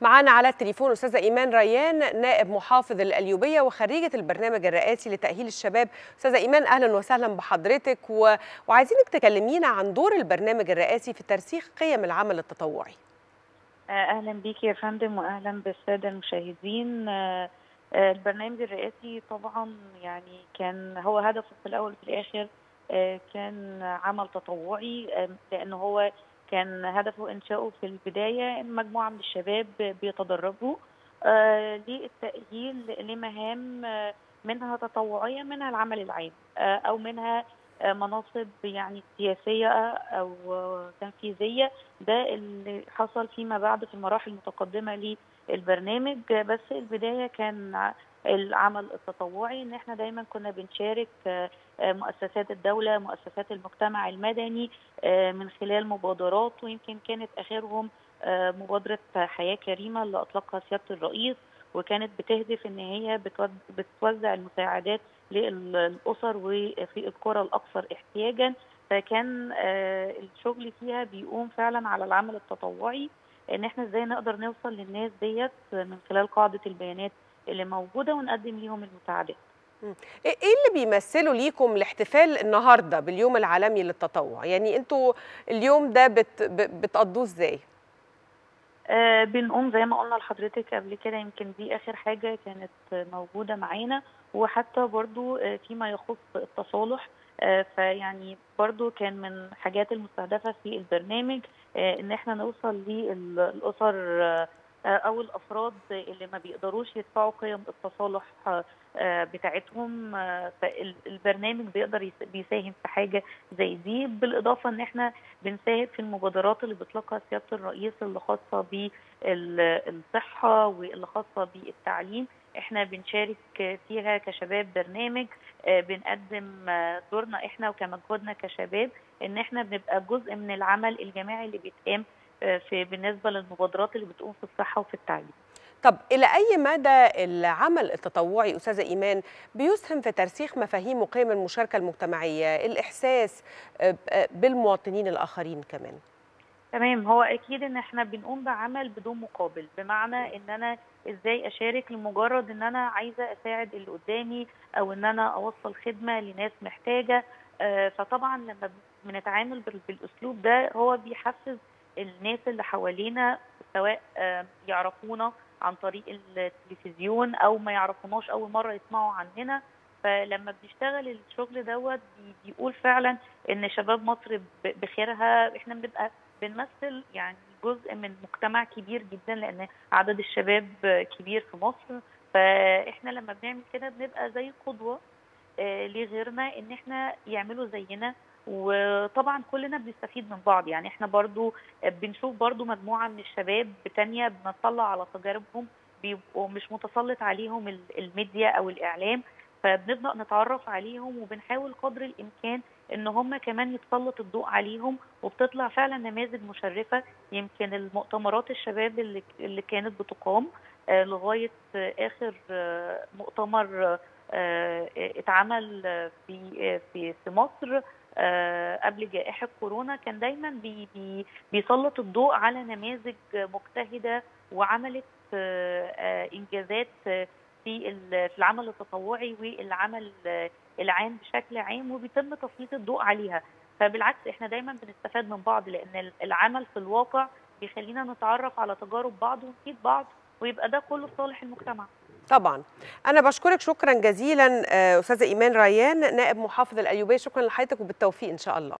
معانا على التليفون استاذه ايمان ريان نائب محافظ القليوبيه وخريجه البرنامج الرئاسي لتاهيل الشباب استاذه ايمان اهلا وسهلا بحضرتك و... وعايزينك تكلمينا عن دور البرنامج الرئاسي في ترسيخ قيم العمل التطوعي اهلا بيك يا فندم واهلا بالساده المشاهدين البرنامج الرئاسي طبعا يعني كان هو هدفه في الاول وفي الاخر كان عمل تطوعي لان هو كان هدفه انشاؤه في البدايه ان مجموعه من الشباب بيتدربوا للتاهيل لمهام منها تطوعيه منها العمل العام او منها مناصب يعني سياسيه او تنفيذيه ده اللي حصل فيما بعد في المراحل المتقدمه للبرنامج بس البدايه كان العمل التطوعي ان احنا دايما كنا بنشارك مؤسسات الدوله مؤسسات المجتمع المدني من خلال مبادرات ويمكن كانت اخرهم مبادره حياه كريمه اللي اطلقها سياده الرئيس وكانت بتهدف ان هي بتوزع المساعدات للاسر وفي القرى الاكثر احتياجا فكان الشغل فيها بيقوم فعلا على العمل التطوعي ان احنا ازاي نقدر نوصل للناس ديت من خلال قاعده البيانات اللي موجوده ونقدم ليهم المساعدات. ايه اللي بيمثلوا ليكم الاحتفال النهارده باليوم العالمي للتطوع؟ يعني انتوا اليوم ده بت بتقضوه ازاي؟ آه بنقوم زي ما قلنا لحضرتك قبل كده يمكن دي اخر حاجه كانت موجوده معانا وحتى برضو آه فيما يخص التصالح آه فيعني برضو كان من الحاجات المستهدفه في البرنامج آه ان احنا نوصل للاسر آه او الافراد اللي ما بيقدروش يدفعوا قيم التصالح بتاعتهم فالبرنامج بيقدر بيساهم في حاجه زي دي بالاضافه ان احنا بنساهم في المبادرات اللي بيطلقها سياده الرئيس اللي خاصه بالصحه واللي خاصه بالتعليم احنا بنشارك فيها كشباب برنامج بنقدم دورنا احنا وكمجهودنا كشباب ان احنا بنبقى جزء من العمل الجماعي اللي بيتقام في بالنسبه للمبادرات اللي بتقوم في الصحه وفي التعليم. طب الى اي مدى العمل التطوعي استاذه ايمان بيسهم في ترسيخ مفاهيم وقيم المشاركه المجتمعيه، الاحساس بالمواطنين الاخرين كمان؟ تمام هو اكيد ان احنا بنقوم بعمل بدون مقابل بمعنى ان انا ازاي اشارك لمجرد ان انا عايزه اساعد اللي قدامي او ان انا اوصل خدمه لناس محتاجه فطبعا لما بنتعامل بالاسلوب ده هو بيحفز الناس اللي حوالينا سواء يعرفونا عن طريق التلفزيون او ما يعرفوناش اول مره يسمعوا عننا فلما بنشتغل الشغل دوت بيقول فعلا ان شباب مصر بخيرها احنا بنبقى بنمثل يعني جزء من مجتمع كبير جدا لان عدد الشباب كبير في مصر فاحنا لما بنعمل كده بنبقى زي قدوه لغيرنا ان احنا يعملوا زينا وطبعا كلنا بنستفيد من بعض يعني احنا برضو بنشوف برضو مجموعة من الشباب تانية بنطلع على تجاربهم بيبقوا مش متسلط عليهم الميديا او الاعلام فبنبدا نتعرف عليهم وبنحاول قدر الامكان ان هم كمان يتسلط الضوء عليهم وبتطلع فعلا نماذج مشرفه يمكن المؤتمرات الشباب اللي اللي كانت بتقام آه لغايه آه اخر آه مؤتمر اتعمل في في في مصر قبل جائحة كورونا كان دايما بي بي بيسلط الضوء على نماذج مجتهدة وعملت إنجازات في في العمل التطوعي والعمل العام بشكل عام وبيتم تسليط الضوء عليها فبالعكس احنا دايما بنستفاد من بعض لان العمل في الواقع بيخلينا نتعرف على تجارب بعض ونفيد بعض ويبقى ده كله صالح المجتمع طبعا انا بشكرك شكرا جزيلا استاذه ايمان ريان نائب محافظ القليوبيه شكرا لحضرتك وبالتوفيق ان شاء الله